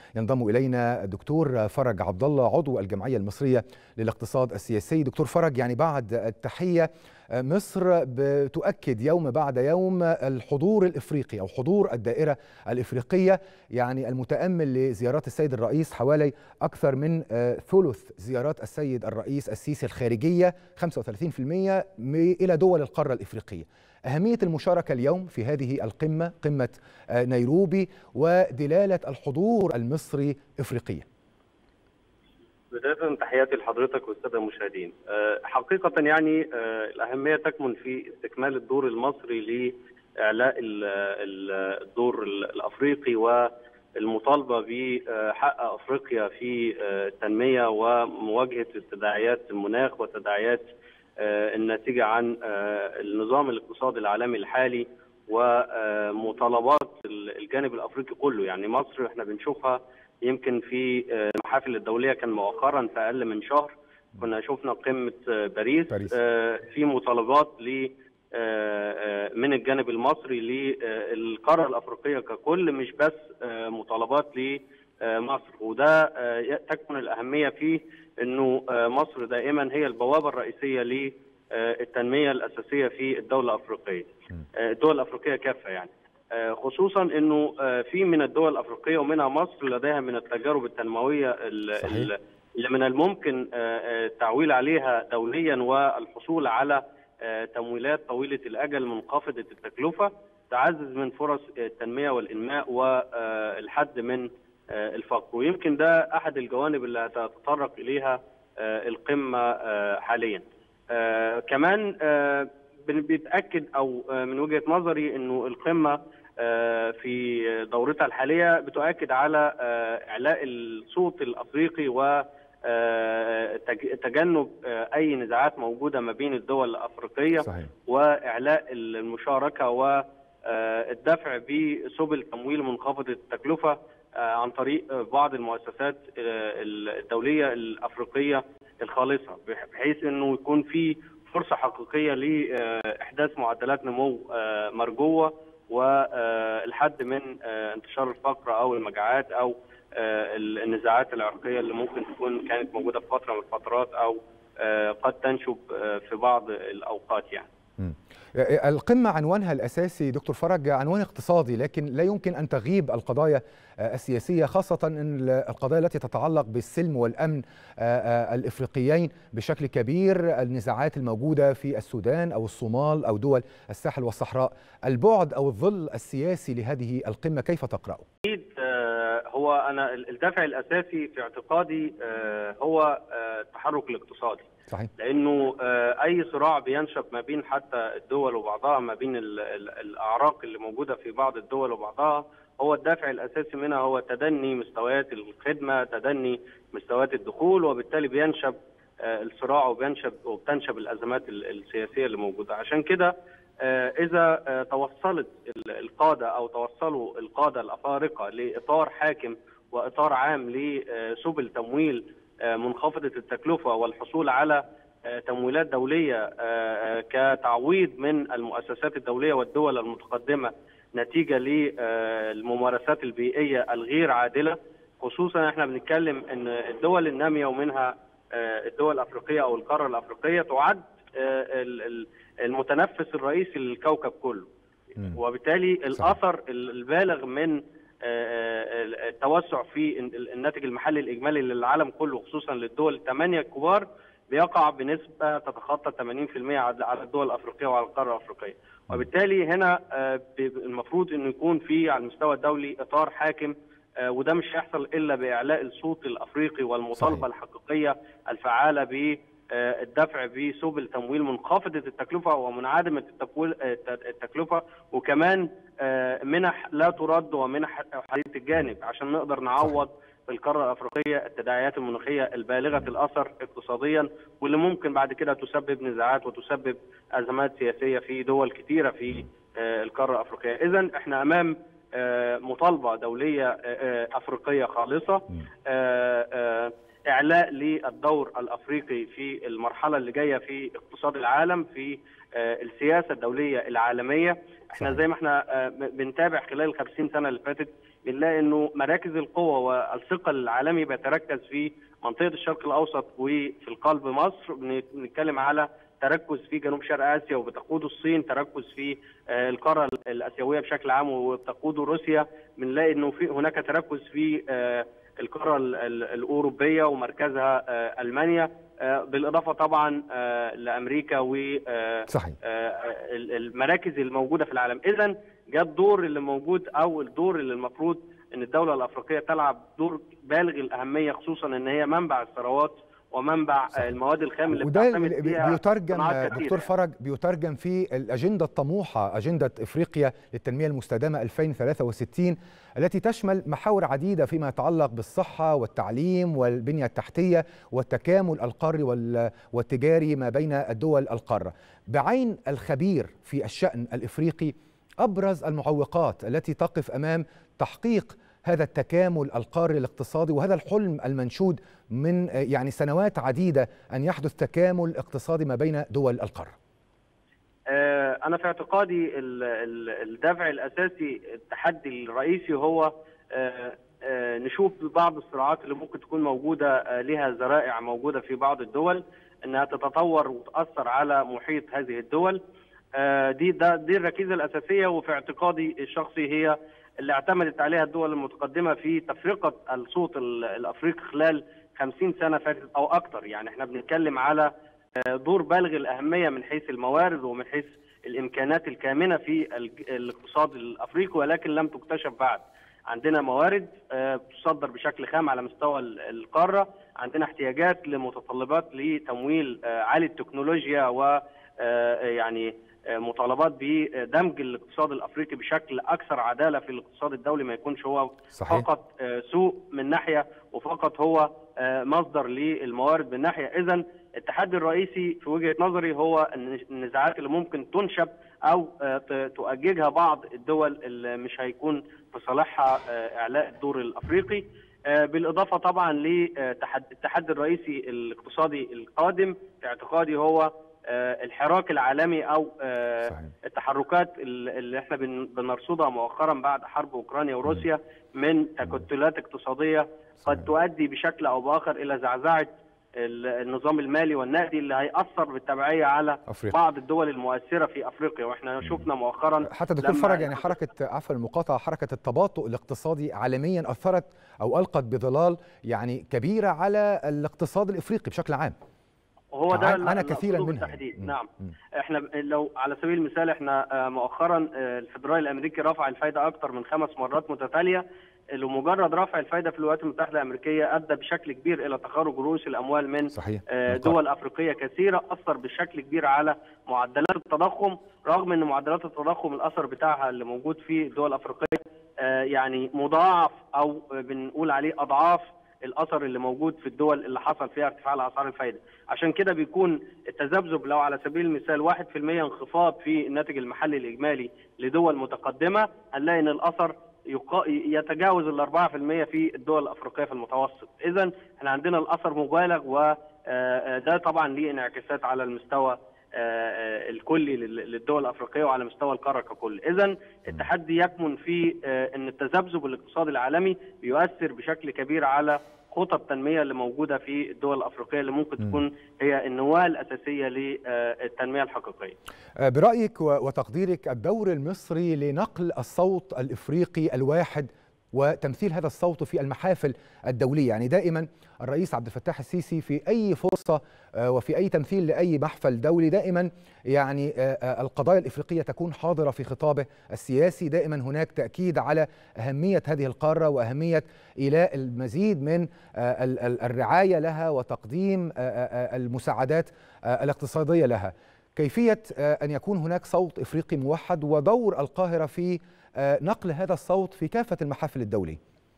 ينضم الينا الدكتور فرج عبد الله عضو الجمعيه المصريه للاقتصاد السياسي دكتور فرج يعني بعد التحيه مصر بتؤكد يوم بعد يوم الحضور الافريقي او حضور الدائره الافريقيه يعني المتامل لزيارات السيد الرئيس حوالي اكثر من ثلث زيارات السيد الرئيس السيسي الخارجيه 35% الى دول القاره الافريقيه أهمية المشاركة اليوم في هذه القمة قمة نيروبي ودلالة الحضور المصري إفريقيا بداية تحياتي لحضرتك والسادة المشاهدين حقيقة يعني الأهمية تكمن في استكمال الدور المصري لإعلاء الدور الأفريقي والمطالبة بحق أفريقيا في التنمية ومواجهة تداعيات المناخ وتداعيات الناتجة عن النظام الاقتصادي العالمي الحالي ومطالبات الجانب الافريقي كله يعني مصر احنا بنشوفها يمكن في المحافل الدوليه كان مؤخرا في اقل من شهر كنا شفنا قمه باريس, باريس. في مطالبات ل من الجانب المصري للقاره الافريقيه ككل مش بس مطالبات لمصر وده تكمن الاهميه فيه انه مصر دائما هي البوابه الرئيسيه للتنميه الاساسيه في الدوله الافريقيه. الدول الافريقيه كافه يعني. خصوصا انه في من الدول الافريقيه ومنها مصر لديها من التجارب التنمويه اللي من الممكن التعويل عليها دوليا والحصول على تمويلات طويله الاجل منخفضه التكلفه تعزز من فرص التنميه والانماء والحد من الفقر ويمكن ده احد الجوانب اللي هتتطرق اليها القمه حاليا كمان بيتاكد او من وجهه نظري انه القمه في دورتها الحاليه بتؤكد على اعلاء الصوت الافريقي و تجنب اي نزاعات موجوده ما بين الدول الافريقيه صحيح. واعلاء المشاركه والدفع بسبل تمويل منخفضه التكلفه عن طريق بعض المؤسسات الدوليه الافريقيه الخالصه بحيث انه يكون في فرصه حقيقيه لاحداث معدلات نمو مرجوه والحد من انتشار الفقر او المجاعات او النزاعات العرقيه اللي ممكن تكون كانت موجوده في فتره من الفترات او قد تنشب في بعض الاوقات يعني. القمة عنوانها الأساسي دكتور فرج عنوان اقتصادي لكن لا يمكن أن تغيب القضايا السياسية خاصة أن القضايا التي تتعلق بالسلم والأمن الإفريقيين بشكل كبير النزاعات الموجودة في السودان أو الصومال أو دول الساحل والصحراء البعد أو الظل السياسي لهذه القمة كيف تقرأه؟ أكيد هو أنا الدافع الأساسي في اعتقادي هو التحرك الاقتصادي صحيح. لانه اي صراع بينشب ما بين حتى الدول وبعضها ما بين الاعراق اللي موجوده في بعض الدول وبعضها هو الدافع الاساسي منها هو تدني مستويات الخدمه تدني مستويات الدخول وبالتالي بينشب الصراع وبينشب وبتنشب الازمات السياسيه اللي موجوده عشان كده اذا توصلت القاده او توصلوا القاده الافارقه لاطار حاكم واطار عام لسبل تمويل منخفضه التكلفه والحصول على تمويلات دوليه كتعويض من المؤسسات الدوليه والدول المتقدمه نتيجه للممارسات البيئيه الغير عادله خصوصا احنا بنتكلم ان الدول الناميه ومنها الدول الافريقيه او القاره الافريقيه تعد المتنفس الرئيسي للكوكب كله وبالتالي الاثر البالغ من التوسع في الناتج المحلي الاجمالي للعالم كله خصوصا للدول الثمانيه الكبار بيقع بنسبه تتخطى 80% على الدول الافريقيه وعلى القاره الافريقيه وبالتالي هنا المفروض انه يكون في على المستوى الدولي اطار حاكم وده مش هيحصل الا باعلاء الصوت الافريقي والمطالبه صحيح. الحقيقيه الفعاله ب الدفع بسبل تمويل منخفضه التكلفه ومنعدمه التكلفه وكمان منح لا ترد ومنح حديث الجانب عشان نقدر نعوض في القاره الافريقيه التداعيات المناخيه البالغه الاثر اقتصاديا واللي ممكن بعد كده تسبب نزاعات وتسبب ازمات سياسيه في دول كثيره في القاره الافريقيه، اذا احنا امام مطالبه دوليه افريقيه خالصه اعلاء للدور الافريقي في المرحله اللي جايه في اقتصاد العالم في السياسه الدوليه العالميه احنا زي ما احنا بنتابع خلال ال 50 سنه اللي فاتت بنلاقي انه مراكز القوه والثقل العالمي بيتركز في منطقه الشرق الاوسط وفي القلب مصر بنتكلم على تركز في جنوب شرق اسيا وبتقوده الصين تركز في القاره الاسيويه بشكل عام وبتقوده روسيا بنلاقي انه في هناك تركز في القاره الاوروبيه ومركزها المانيا بالاضافه طبعا لامريكا و المراكز الموجوده في العالم اذا جاء الدور اللي موجود او الدور اللي المفروض ان الدوله الافريقيه تلعب دور بالغ الاهميه خصوصا ان هي منبع الثروات ومنبع صحيح. المواد الخام اللي وده بيترجم دكتور فرج بيترجم في الاجنده الطموحه اجنده افريقيا للتنميه المستدامه 2063 التي تشمل محاور عديده فيما يتعلق بالصحه والتعليم والبنيه التحتيه والتكامل القاري والتجاري ما بين الدول القاره. بعين الخبير في الشان الافريقي ابرز المعوقات التي تقف امام تحقيق هذا التكامل القاري الاقتصادي وهذا الحلم المنشود من يعني سنوات عديده ان يحدث تكامل اقتصادي ما بين دول القاره. انا في اعتقادي الدافع الاساسي التحدي الرئيسي هو نشوف بعض الصراعات اللي ممكن تكون موجوده لها ذرائع موجوده في بعض الدول انها تتطور وتاثر على محيط هذه الدول دي ده دي الركيزه الاساسيه وفي اعتقادي الشخصي هي اللي اعتمدت عليها الدول المتقدمه في تفرقه الصوت الافريقي خلال 50 سنه فاتت او اكثر يعني احنا بنتكلم على دور بالغ الاهميه من حيث الموارد ومن حيث الامكانات الكامنه في الاقتصاد الافريقي ولكن لم تكتشف بعد عندنا موارد تصدر بشكل خام على مستوى القاره عندنا احتياجات لمتطلبات لتمويل عالي التكنولوجيا و يعني مطالبات بدمج الاقتصاد الافريقي بشكل اكثر عداله في الاقتصاد الدولي ما يكونش هو صحيح. فقط سوق من ناحيه وفقط هو مصدر للموارد من ناحيه اذا التحدي الرئيسي في وجهه نظري هو النزاعات اللي ممكن تنشب او تؤججها بعض الدول اللي مش هيكون في صالحها اعلاء الدور الافريقي بالاضافه طبعا للتحدي الرئيسي الاقتصادي القادم في اعتقادي هو الحراك العالمي او صحيح. التحركات اللي احنا بنرصدها مؤخرا بعد حرب اوكرانيا وروسيا من تكتلات اقتصاديه صحيح. قد تؤدي بشكل او باخر الى زعزعه النظام المالي والنقدي اللي هيأثر بالتبعية على أفريقيا. بعض الدول المؤثرة في أفريقيا وإحنا شفنا مؤخرا حتى دكتور فرج يعني حركة عفوا المقاطعة حركة التباطؤ الاقتصادي عالميا أثرت أو ألقت بظلال يعني كبيرة على الاقتصاد الإفريقي بشكل عام هو ده انا كثيرا منها بالتحديد نعم م. احنا لو على سبيل المثال احنا مؤخرا الفدرالي الامريكي رفع الفائده اكثر من خمس مرات متتاليه لمجرد رفع الفائده في الولايات المتحده الامريكيه ادى بشكل كبير الى تخرج رؤوس الاموال من صحيح. دول افريقيه كثيره اثر بشكل كبير على معدلات التضخم رغم ان معدلات التضخم الاثر بتاعها اللي موجود في الدول الافريقيه يعني مضاعف او بنقول عليه اضعاف الاثر اللي موجود في الدول اللي حصل فيها ارتفاع اسعار الفائده عشان كده بيكون التذبذب لو على سبيل المثال 1% انخفاض في الناتج المحلي الاجمالي لدول متقدمه هنلاقي ان الاثر يتجاوز ال 4% في الدول الافريقيه في المتوسط اذا احنا عندنا الاثر مبالغ وده طبعا ليه انعكاسات على المستوى الكلي للدول الافريقيه وعلى مستوى القاره ككل اذا التحدي يكمن في ان التذبذب الاقتصادي العالمي بيؤثر بشكل كبير على خطط التنميه اللي موجوده في الدول الافريقيه اللي ممكن تكون هي النواه الاساسيه للتنميه الحقيقيه. برايك وتقديرك الدور المصري لنقل الصوت الافريقي الواحد وتمثيل هذا الصوت في المحافل الدوليه، يعني دائما الرئيس عبد الفتاح السيسي في اي فرصه وفي اي تمثيل لاي محفل دولي دائما يعني القضايا الافريقيه تكون حاضره في خطابه السياسي، دائما هناك تاكيد على اهميه هذه القاره واهميه ايلاء المزيد من الرعايه لها وتقديم المساعدات الاقتصاديه لها. كيفيه ان يكون هناك صوت افريقي موحد ودور القاهره في نقل هذا الصوت في كافه المحافل الدوليه.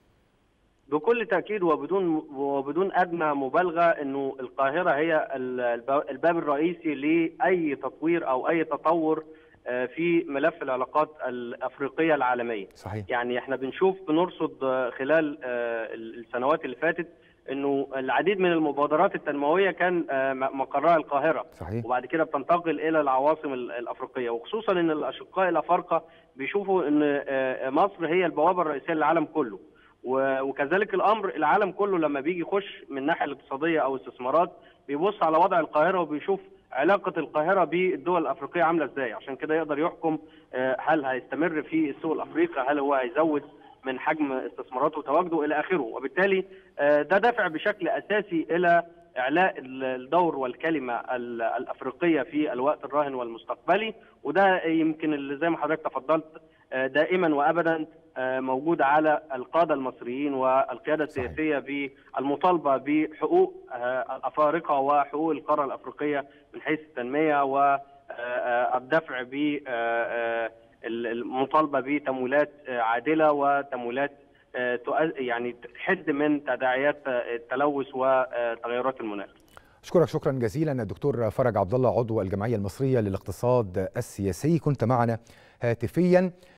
بكل تاكيد وبدون وبدون ادنى مبالغه انه القاهره هي الباب الرئيسي لاي تطوير او اي تطور في ملف العلاقات الافريقيه العالميه صحيح. يعني احنا بنشوف بنرصد خلال السنوات اللي فاتت انه العديد من المبادرات التنمويه كان مقرها القاهره صحيح. وبعد كده بتنتقل الى العواصم الافريقيه وخصوصا ان الاشقاء الافارقه بيشوفوا ان مصر هي البوابه الرئيسيه للعالم كله وكذلك الامر العالم كله لما بيجي يخش من الناحيه الاقتصاديه او استثمارات بيبص على وضع القاهره وبيشوف علاقه القاهره بالدول الافريقيه عامله ازاي عشان كده يقدر يحكم هل هيستمر في السوق الافريقي هل هو هيزود من حجم استثماراته وتواجده الى اخره وبالتالي ده دافع بشكل اساسي الى اعلاء الدور والكلمه الافريقيه في الوقت الراهن والمستقبلي وده يمكن اللي زي ما حضرتك تفضلت دائما وابدا موجود على القاده المصريين والقياده السياسيه بالمطالبه بحقوق الافارقه وحقوق القاره الافريقيه من حيث التنميه والدفع بالمطالبه بتمويلات عادله وتمويلات يعني تحد من تداعيات التلوث وتغيرات المناخ. اشكرك شكرا جزيلا الدكتور فرج عبد الله عضو الجمعيه المصريه للاقتصاد السياسي كنت معنا هاتفيا